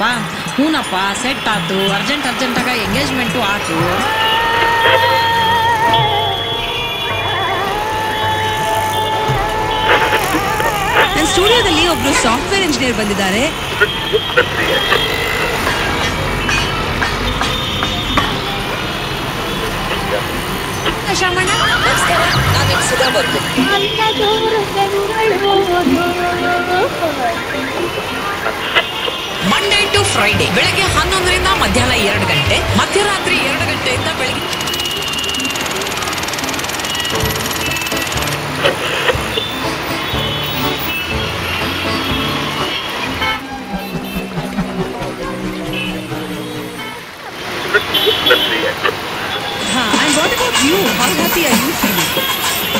ಏನಪ್ಪ ಹೂನಪ್ಪ ಸೆಟ್ ಆತು ಅರ್ಜೆಂಟ್ ಅರ್ಜೆಂಟಾಗ ಎಂಗೇಜ್ಮೆಂಟು ಆತು ನನ್ನ ಸ್ಟುಡಿಯೋದಲ್ಲಿ ಒಬ್ರು ಸಾಫ್ಟ್ವೇರ್ ಇಂಜಿನಿಯರ್ ಬಂದಿದ್ದಾರೆ ಶ್ರಮಣ ಮಂಡೇ ಟು ಫ್ರೈಡೆ ಬೆಳಗ್ಗೆ ಹನ್ನೊಂದರಿಂದ ಮಧ್ಯಾಹ್ನ ಎರಡು ಗಂಟೆ ಮಧ್ಯರಾತ್ರಿ ಎರಡು ಗಂಟೆಯಿಂದ ಬೆಳಗ್ಗೆ ಹಾ and what about you how happy are you feeling